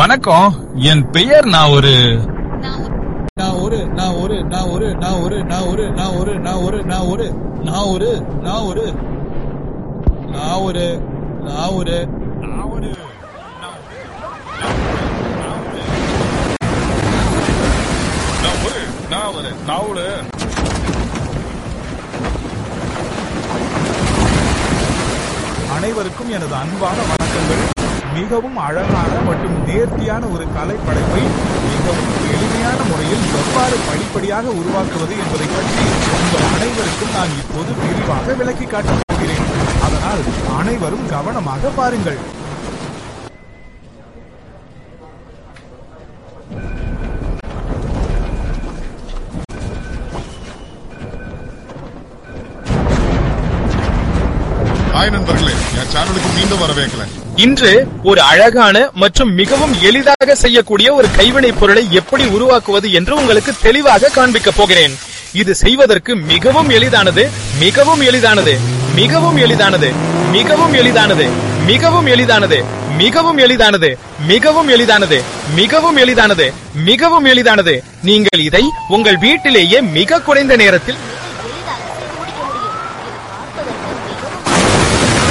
வணக்கம் என் பெயர் நான் ஒரு நான் ஒரு நான் ஒரு நான் ஒரு நான் ஒரு நான் ஒரு நான் ஒரு நான் ஒரு நான் ஒரு நான் ஒரு நான் ஒரு நான் ஒரு நான் ஒரு நான் ஒரு நான் ஒரு நான் ஒரு நான் ஒரு அனைவருக்கும் எனது அன்பான வணக்கங்கள் மிகவும் அழகான மற்றும் நேர்த்தியான ஒரு கலை படைப்பை மிகவும் எளிமையான முறையில் எவ்வாறு படிப்படியாக உருவாக்குவது என்பதை பற்றி உங்கள் அனைவருக்கும் நான் இப்போது விரிவாக விளக்கி காட்டப் போகிறேன் அதனால் அனைவரும் கவனமாக பாருங்கள் ஹாய் நண்பர்களே என் சேனலுக்கு மீண்டும் வரவேற்கிறேன் இன்று ஒரு அழகான மற்றும் மிகவும் எளிதாக செய்யக்கூடிய ஒரு கைவினைப் பொருளை எப்படி உருவாக்குவது என்று உங்களுக்கு தெளிவாக காண்பிக்கப் போகிறேன் இது செய்வதற்கு மிகவும் எளிதானது மிகவும் எளிதானது மிகவும் எளிதானது மிகவும் எளிதானது மிகவும் எளிதானது மிகவும் எளிதானது மிகவும் எளிதானது மிகவும் எளிதானது மிகவும் எளிதானது நீங்கள் இதை உங்கள் வீட்டிலேயே மிக குறைந்த நேரத்தில்